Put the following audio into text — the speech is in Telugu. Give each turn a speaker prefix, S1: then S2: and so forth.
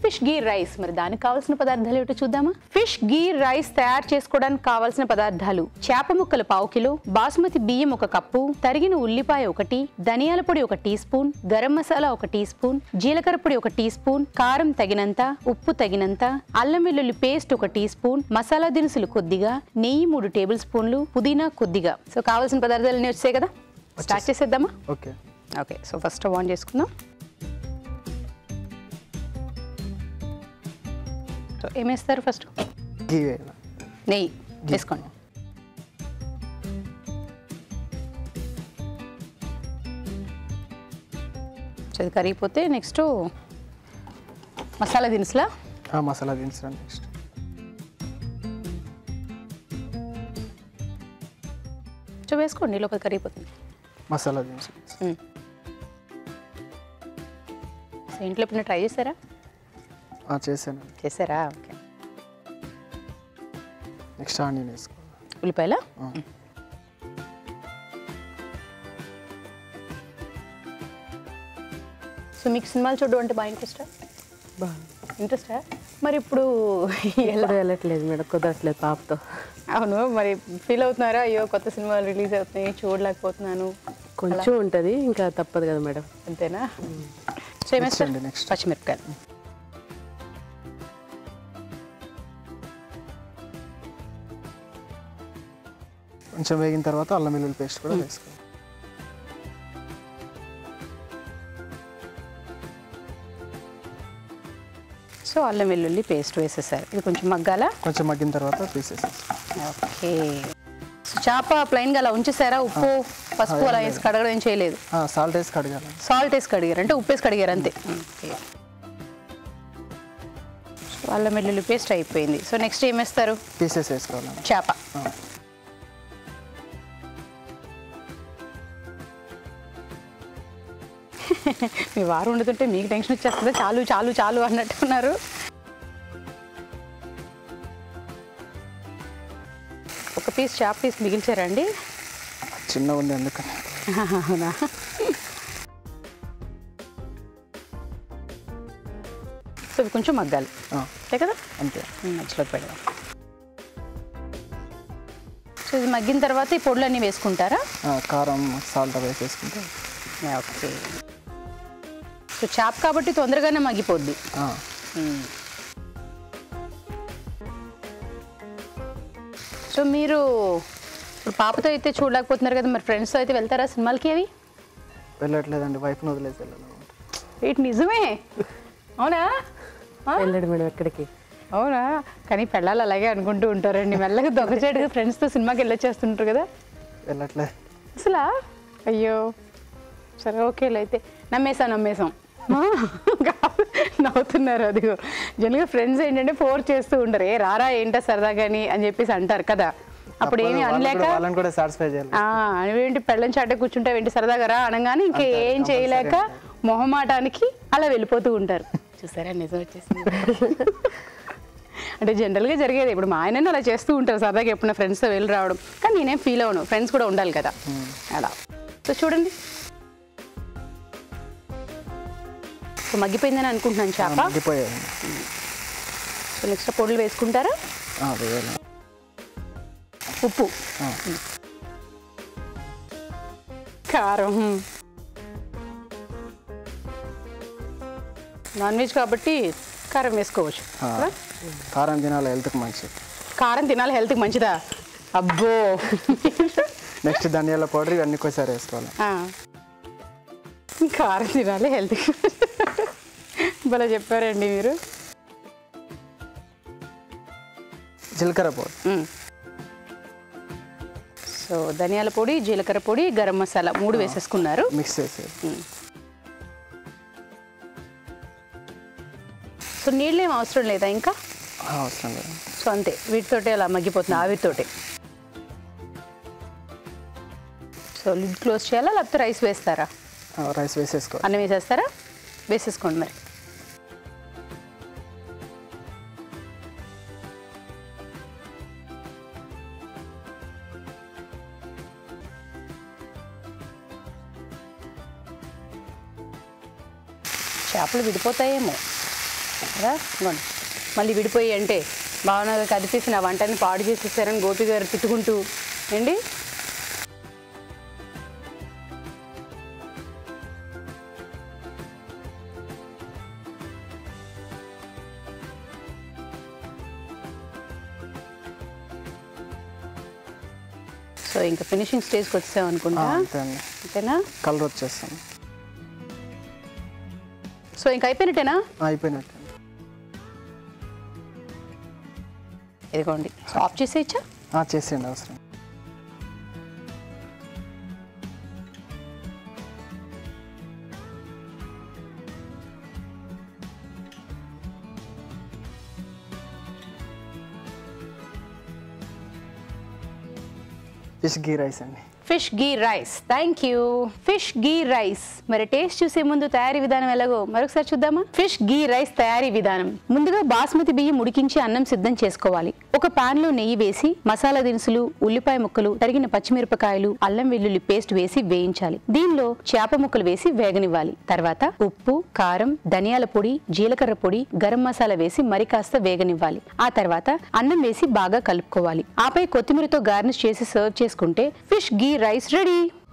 S1: ఫిష్ గీ రైస్ మరి దానికి కావాల్సిన పదార్థాలు ఏమిటో చూద్దామా ఫిష్ గీ రైస్ తయారు చేసుకోవడానికి కావాల్సిన పదార్థాలు చేప ముక్కలు పావు కిలో బాస్మతి బియ్యం ఒక కప్పు తరిగిన ఉల్లిపాయ ఒకటి ధనియాల పొడి ఒక టీ స్పూన్ గరం మసాలా ఒక టీ స్పూన్ జీలకర్ర పొడి ఒక టీ స్పూన్ కారం తగినంత ఉప్పు తగినంత అల్లం వెల్లుల్లి పేస్ట్ ఒక టీ స్పూన్ మసాలా దినుసులు కొద్దిగా నెయ్యి మూడు టేబుల్ స్పూన్లు పుదీనా కొద్దిగా సో కావాల్సిన పదార్థాలన్నీ వచ్చాయి కదా స్టార్ట్ చేసేద్దామా
S2: okay
S1: okay so first on చేసుకుందాం సో ఏమేస్తారు ఫస్ట్
S2: గీ వేయాలి
S1: నెయ్యి వేసుకోండి సో ఇది కరిగిపోతే నెక్స్ట్ మసాలా దినుసులా
S2: ఆ మసాలా దినుసులు నెక్స్ట్
S1: సో వేసుకోండి లోపల కరిగిపోతుంది
S2: మసాలా దినుసులు
S1: మ్మ్. సో ఇంట్లో ఎప్పుడైనా ట్రై చేశారా
S2: ఆ, చేశాను
S1: చేశారా ఓకే
S2: నెక్స్ట్ ఆనియన్ వేసుకోవాలి
S1: ఉల్లిపాయలా
S2: ఆ.
S1: సో మీకు సినిమాలు చూడడం అంటే బాగా ఇంట్రెస్టా
S3: బాగుంది
S1: ఇంట్రెస్టా మరి ఇప్పుడు ఎలా
S3: ఎప్పుడు వెళ్ళట్లేదు మేడం కుదరట్లేదు పాపతో
S1: అవును మరి ఫీల్ అవుతున్నారా అయ్యో కొత్త సినిమాలు రిలీజ్ అవుతున్నాయి చూడలేకపోతున్నాను
S3: కొంచెం ఉంటుంది ఇంకా తప్పదు కదా మేడం
S1: అంతేనా సో ఏమేస్తారు
S2: అండి, next.
S1: పచ్చిమిరపకాయలు
S2: కొంచెం వేగిన తర్వాత అల్లం వెల్లుల్లి పేస్ట్ కూడా వేసుకోవాలి
S1: సో అల్లం వెల్లుల్లి పేస్ట్ వేసేసారు ఇది కొంచెం మగ్గాల
S2: కొంచెం మగ్గిన తర్వాత పీసెస్
S1: ఓకే సో చేప ప్లైన్గా అలా ఉంచేసారా ఉప్పు పసుపు అలా వేసి కడగడం ఏం చేయలేదు
S2: సాల్ట్ వేసి కడగాలి
S1: సాల్ట్ వేసి కడిగారు అంటే ఉప్పు వేసి కడిగారు అంతే ఓకే సో అల్లం వెల్లుల్లి పేస్ట్ అయిపోయింది సో నెక్స్ట్ ఏం వేస్తారు
S2: పీసెస్ వేసుకోవాలి
S1: చేప
S2: ఆ.
S1: మీ వారు వండుతుంటే మీకు టెన్షన్ వచ్చేస్తుంది చాలు చాలు చాలు అన్నట్టున్నారు ఒక పీస్ చేప పీస్ మిగిల్చారండి
S2: చిన్నగా ఉంది అందుకని
S1: అవునా సో ఇవి కొంచెం మగ్గాలి
S2: ఆ,
S1: అంతే కదా
S2: అంతే
S1: మధ్యలోకి పెడదాం సో ఇది మగ్గిన తర్వాత ఈ పొడులన్నీ వేసుకుంటారా
S2: ఆ, కారం సాల్ట్ వేసేసుకుంటే
S1: ఓకే సో చేప కాబట్టి తొందరగానే మగ్గిపోద్ది
S2: ఆ,
S1: సో మీరు ఇప్పుడు పాపతో అయితే చూడలేకపోతున్నారు కదా మరి ఫ్రెండ్స్తో అయితే వెళ్తారా సినిమాలకి అవి
S2: వెళ్ళట్లేదండి వైఫ్ని వదిలేసి వెళ్ళాలన్నమాట
S1: వీటి నిజమే అవునా ఆ?
S3: వెళ్ళడు మేడం ఎక్కడికి
S1: అవునా కానీ పెళ్ళాలి అలాగే అనుకుంటూ ఉంటారండి మెల్లగా దొంగచేటుగా ఫ్రెండ్స్తో సినిమాకి వెళ్ళొచ్చేస్తుంటారు కదా
S2: వెళ్ళట్లేదు
S1: అసలా అయ్యో సరే ఓకేలే అయితే నమ్మేసాం నమ్మేసాం ఆ, కాదు, నవ్వుతున్నారు అదిగో జనరల్గా ఫ్రెండ్స్ ఏంటంటే ఫోర్ చేస్తూ ఉంటారు ఏ రారా ఏంటో సరదా కానీ అని చెప్పేసి అంటారు కదా అప్పుడు ఏమీ
S2: వాళ్ళని
S1: అనలేక
S2: కూడా- వాళ్ళని కూడా సాటిస్ఫై చేయాలి
S1: ఆ, నువ్వేంటి పెళ్ళం చాటే కూర్చుంటే ఏంటి సరదాగా రా అనగానే ఇంకా
S2: అంతే,
S1: ఏం
S2: compulsory
S1: చేయలేక
S2: అంటారు.
S1: మొహమాటానికి అలా వెళ్ళిపోతూ ఉంటారు చూసారా నిజం వచ్చేసింది అంటే జనరల్గా జరిగేది ఇప్పుడు మా ఆయన అలా చేస్తూ ఉంటారు సరదాగా ఎప్పుడైనా ఫ్రెండ్స్తో వెళ్ళి రావడం కానీ నేనేం ఫీల్ అవ్వను ఫ్రెండ్స్ కూడా ఉండాలి కదా అలా సో చూడండి సో మగ్గిపోయిందని అనుకుంటున్నాను చేప
S2: మగ్గిపోయాయి
S1: సో నెక్స్ట్ పొడులు వేసుకుంటారా
S2: ఆ, వేయాలి
S1: ఉప్పు
S2: ఆ,
S1: కారం నాన్ వెజ్ కాబట్టి కారం వేసుకోవచ్చు
S2: ఆ.
S1: కదా?
S2: కారం తినాలి హెల్త్కి మంచిది
S1: కారం తినాలి హెల్త్కి మంచిదా అబ్బో
S2: నెక్స్ట్ ధనియాల పౌడర్ ఇవన్నీ ఒకసారి వేసుకోవాలి
S1: ఆ. కారం తినాలి హెల్త్కి భలే చెప్పారండి మీరు
S2: జీలకర్ర పౌడర్
S1: మ్మ్. సో ధనియాల పొడి జీలకర్ర పొడి గరం మసాలా మూడు వేసేసుకున్నారు
S2: మిక్స్ చేసేది
S1: సో నీళ్ళు ఏం అవసరం లేదా ఇంకా
S2: ఆ, అవసరం లేదు
S1: సో అంతే వీటితోటి అలా మగ్గిపోతుంది ఆవిరితోటి సో లిడ్ క్లోజ్ చేయాలా లేకపోతే రైస్ వేస్తారా
S2: ఆ, రైస్ వేసేసుకోవాలి
S1: అన్నం వేసేస్తారా వేసేసుకోండి మరి చేపలు విడిపోతాయేమో చూసారా ఇదిగోండి. మళ్ళీ విడిపోయి అంటే భావన కదిపేసి నా వంటని పాడు చేసేసారని గోపి గారు తిట్టుకుంటూ ఏంటి సో ఇంకా ఫినిషింగ్ స్టేజ్కి వచ్చాం
S2: ఆ,
S1: అనుకుంటా
S2: అంతే అండి
S1: అంతేనా
S2: కలర్ వచ్చేస్తాను
S1: సో ఇంకా అయిపోయినట్టేనా
S2: అయిపోయినట్టు
S1: ఇదిగోండి సో ఆఫ్ చేసేయచ్చా
S2: ఆ, చేసేయండి అవసరం ఫిష్ గీ రైస్ అండి
S1: fish ghee rice thank you fish ghee rice మరి టేస్ట్ చూసే ముందు తయారీ విధానం ఎలాగో మరొకసారి చూద్దామా ఫిష్ గీ రైస్ తయారీ విధానం ముందుగా బాస్మతి బియ్యం ఉడికించి అన్నం సిద్ధం చేసుకోవాలి ఒక పాన్ లో నెయ్యి వేసి మసాలా దినుసులు ఉల్లిపాయ ముక్కలు తరిగిన పచ్చిమిరపకాయలు అల్లం వెల్లుల్లి పేస్ట్ వేసి వేయించాలి దీనిలో చేప ముక్కలు వేసి వేగనివ్వాలి తర్వాత ఉప్పు కారం ధనియాల పొడి జీలకర్ర పొడి గరం మసాలా వేసి మరి కాస్త వేగనివ్వాలి ఆ తర్వాత అన్నం వేసి బాగా కలుపుకోవాలి ఆపై కొత్తిమీరతో గార్నిష్ చేసి సర్వ్ చేసుకుంటే ఫిష్ గీ రైస్ రెడీ